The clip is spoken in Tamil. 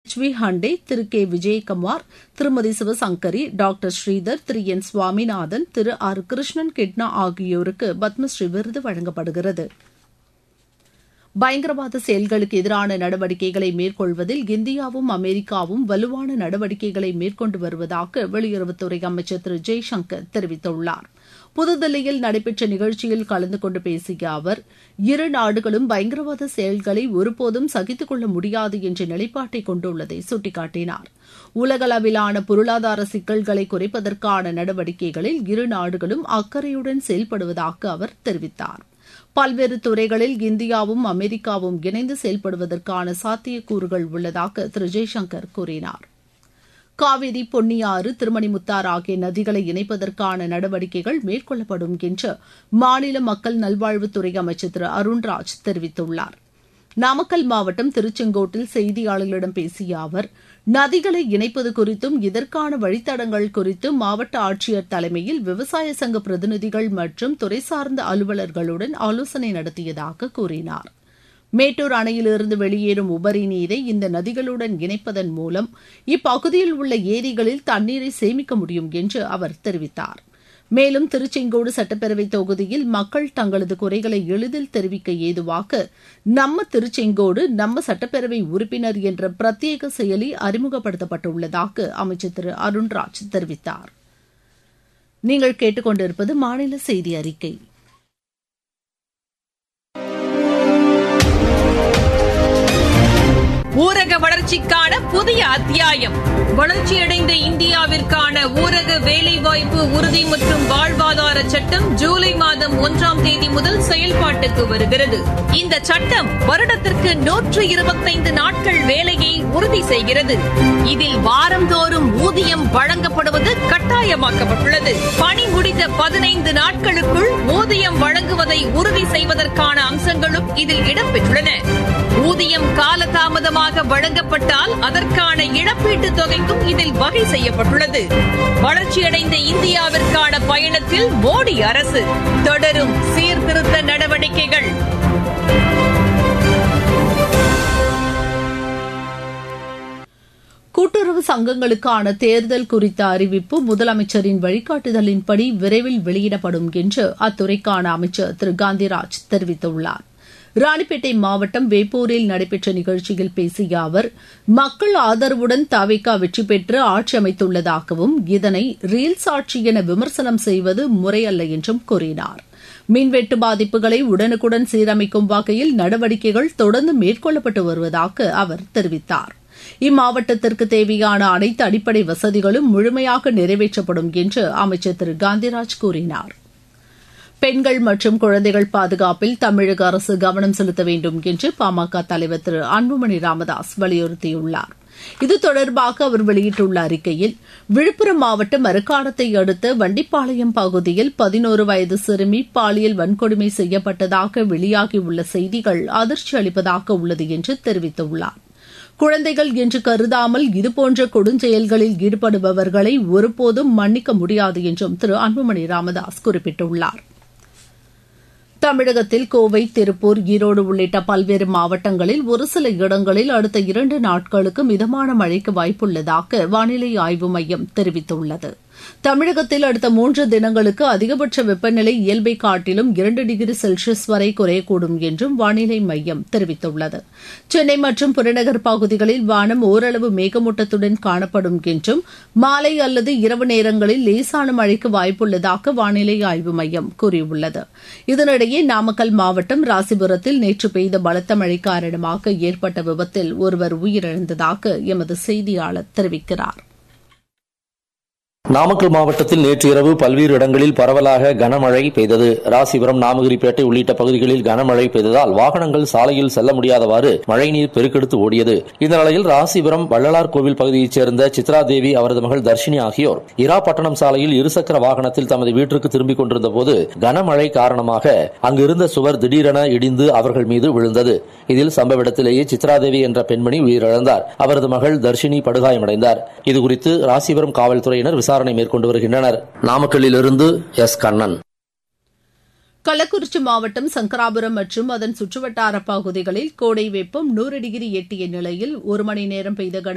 H V Hande Thiru K Vijayakumar Thirumathi Sivasankari doctor Sridhar Thiru N Swaminathan Thiru R Krishnan கிட்னா ஆகியோருக்கு பத்மஸ்ரீ விருது வழங்கப்படுகிறது பயங்கரவாத செயல்களுக்கு எதிரான நடவடிக்கைகளை மேற்கொள்வதில் இந்தியாவும் அமெரிக்காவும் வலுவான நடவடிக்கைகளை மேற்கொண்டு வருவதாக வெளியுறவுத்துறை அமைச்சர் திரு ஜெய்சங்கர் தெரிவித்துள்ளார் புதுதில்லியில் நடைபெற்ற நிகழ்ச்சியில் கலந்து கொண்டு பேசிய அவர் இரு நாடுகளும் பயங்கரவாத செயல்களை ஒருபோதும் சகித்துக் கொள்ள முடியாது என்ற நிலைப்பாட்டை கொண்டுள்ளதை சுட்டிக்காட்டினார் உலகளவிலான பொருளாதார சிக்கல்களை குறைப்பதற்கான நடவடிக்கைகளில் இரு நாடுகளும் அக்கறையுடன் செயல்படுவதாக அவர் தெரிவித்தார் பல்வேறு துறைகளில் இந்தியாவும் அமெரிக்காவும் இணைந்து செயல்படுவதற்கான சாத்தியக்கூறுகள் உள்ளதாக திரு ஜெய்சங்கர் கூறினார் காவிரி பொன்னியாறு திருமணிமுத்தாறு ஆகிய நதிகளை இணைப்பதற்கான நடவடிக்கைகள் மேற்கொள்ளப்படும் என்று மாநில மக்கள் நல்வாழ்வுத்துறை அமைச்சர் திரு அருண்ராஜ் தெரிவித்துள்ளார் நாமக்கல் மாவட்டம் திருச்செங்கோட்டில் செய்தியாளர்களிடம் பேசிய அவர் நதிகளை இணைப்பது குறித்தும் இதற்கான வழித்தடங்கள் குறித்தும் மாவட்ட ஆட்சியர் தலைமையில் விவசாய சங்க பிரதிநிதிகள் மற்றும் துறை சார்ந்த அலுவலர்களுடன் ஆலோசனை நடத்தியதாக கூறினார் மேட்டூர் அணையிலிருந்து வெளியேறும் உபரி நீரை இந்த நதிகளுடன் இணைப்பதன் மூலம் இப்பகுதியில் உள்ள ஏரிகளில் தண்ணீரை சேமிக்க முடியும் என்று அவர் தெரிவித்தார் மேலும் திருச்செங்கோடு சட்டப்பேரவை தொகுதியில் மக்கள் தங்களது குறைகளை எளிதில் தெரிவிக்க ஏதுவாக நம்ம திருச்செங்கோடு நம்ம சட்டப்பேரவை உறுப்பினர் என்ற பிரத்யேக செயலி அறிமுகப்படுத்தப்பட்டுள்ளதாக அமைச்சர் திரு அருண்ராஜ் தெரிவித்தார் நீங்கள் கேட்டுக்கொண்டிருப்பது மாநில செய்தி அறிக்கை ஊரக வளர்ச்சிக்கான புதிய அத்தியாயம் வளர்ச்சியடைந்த இந்தியாவிற்கான ஊரக வேலைவாய்ப்பு உறுதி மற்றும் வாழ்வாதார சட்டம் ஜூலை மாதம் ஒன்றாம் தேதி முதல் செயல்பாட்டுக்கு வருகிறது இந்த சட்டம் வருடத்திற்கு நூற்று இருபத்தைந்து நாட்கள் வேலையை உறுதி செய்கிறது இதில் வாரந்தோறும் ஊதியம் வழங்கப்படுவது கட்டாயமாக்கப்பட்டுள்ளது பணி முடிந்த பதினைந்து நாட்களுக்குள் ஊதியம் வழங்குவதை உறுதி செய்வதற்கான அம்சங்களும் இதில் இடம்பெற்றுள்ளன ஊதியம் காலதாமதமாக வழங்கப்பட்டால் அதற்கான இழப்பீட்டுத் தொகைக்கும் இதில் வகை செய்யப்பட்டுள்ளது வளர்ச்சியடைந்த இந்தியாவிற்கான பயணத்தில் மோடி அரசு தொடரும் சீர்திருத்த நடவடிக்கைகள் கூட்டுறவு சங்கங்களுக்கான தேர்தல் குறித்த அறிவிப்பு முதலமைச்சரின் வழிகாட்டுதலின்படி விரைவில் வெளியிடப்படும் என்று அத்துறைக்கான அமைச்சர் திரு காந்திராஜ் தெரிவித்துள்ளார் ராணிப்பேட்டை மாவட்டம் வேப்பூரில் நடைபெற்ற நிகழ்ச்சியில் பேசிய அவர் மக்கள் ஆதரவுடன் தவிக வெற்றி பெற்று ஆட்சி அமைத்துள்ளதாகவும் இதனை ரீல்ஸ் ஆட்சி என விமர்சனம் செய்வது முறையல்ல என்றும் கூறினார் மின்வெட்டு பாதிப்புகளை உடனுக்குடன் சீரமைக்கும் வகையில் நடவடிக்கைகள் தொடர்ந்து மேற்கொள்ளப்பட்டு வருவதாக அவர் தெரிவித்தார் இம்மாவட்டத்திற்கு தேவையான அனைத்து அடிப்படை வசதிகளும் முழுமையாக நிறைவேற்றப்படும் என்று அமைச்சர் திரு காந்திராஜ் கூறினார் பெண்கள் மற்றும் குழந்தைகள் பாதுகாப்பில் தமிழக அரசு கவனம் செலுத்த வேண்டும் என்று பாமக தலைவர் திரு அன்புமணி ராமதாஸ் வலியுறுத்தியுள்ளார் இது தொடர்பாக அவர் வெளியிட்டுள்ள அறிக்கையில் விழுப்புரம் மாவட்டம் மரக்காணத்தை அடுத்த வண்டிப்பாளையம் பகுதியில் பதினோரு வயது சிறுமி பாலியல் வன்கொடுமை செய்யப்பட்டதாக வெளியாகியுள்ள செய்திகள் அதிர்ச்சி அளிப்பதாக உள்ளது என்று தெரிவித்துள்ளார் குழந்தைகள் என்று கருதாமல் இதுபோன்ற கொடுஞ்செயல்களில் ஈடுபடுபவர்களை ஒருபோதும் மன்னிக்க முடியாது என்றும் திரு அன்புமணி ராமதாஸ் குறிப்பிட்டுள்ளார் தமிழகத்தில் கோவை திருப்பூர் ஈரோடு உள்ளிட்ட பல்வேறு மாவட்டங்களில் ஒரு சில இடங்களில் அடுத்த இரண்டு நாட்களுக்கு மிதமான மழைக்கு வாய்ப்புள்ளதாக வானிலை ஆய்வு மையம் தெரிவித்துள்ளது தமிழகத்தில் அடுத்த மூன்று தினங்களுக்கு அதிகபட்ச வெப்பநிலை இயல்பை காட்டிலும் இரண்டு டிகிரி செல்சியஸ் வரை குறையக்கூடும் என்றும் வானிலை மையம் தெரிவித்துள்ளது சென்னை மற்றும் புறநகர் பகுதிகளில் வானம் ஓரளவு மேகமூட்டத்துடன் காணப்படும் என்றும் மாலை அல்லது இரவு நேரங்களில் லேசான மழைக்கு வாய்ப்புள்ளதாக வானிலை ஆய்வு மையம் கூறியுள்ளது இதனிடையே நாமக்கல் மாவட்டம் ராசிபுரத்தில் நேற்று பெய்த பலத்த மழை காரணமாக ஏற்பட்ட விபத்தில் ஒருவர் உயிரிழந்ததாக எமது செய்தியாளர் தெரிவிக்கிறார் நாமக்கல் மாவட்டத்தில் நேற்று இரவு பல்வேறு இடங்களில் பரவலாக கனமழை பெய்தது ராசிபுரம் நாமகிரிப்பேட்டை உள்ளிட்ட பகுதிகளில் கனமழை பெய்ததால் வாகனங்கள் சாலையில் செல்ல முடியாதவாறு மழைநீர் பெருக்கெடுத்து ஓடியது இந்த நிலையில் ராசிபுரம் வள்ளலார் கோவில் பகுதியைச் சேர்ந்த சித்ரா தேவி அவரது மகள் தர்ஷினி ஆகியோர் இராப்பட்டணம் சாலையில் இருசக்கர வாகனத்தில் தமது வீட்டிற்கு திரும்பிக் கொண்டிருந்த போது கனமழை காரணமாக அங்கிருந்த சுவர் திடீரென இடிந்து அவர்கள் மீது விழுந்தது இதில் சம்பவ இடத்திலேயே சித்ராதேவி என்ற பெண்மணி உயிரிழந்தார் அவரது மகள் தர்ஷினி படுகாயமடைந்தார் இதுகுறித்து ராசிபுரம் காவல்துறையினர் விசாரணை மேற்கொண்டு வருகின்றனர் நாமக்கல்லிலிருந்து எஸ் கண்ணன் கள்ளக்குறிச்சி மாவட்டம் சங்கராபுரம் மற்றும் அதன் சுற்றுவட்டார பகுதிகளில் கோடை வெப்பம் நூறு டிகிரி எட்டிய நிலையில் ஒரு மணி நேரம் பெய்த கன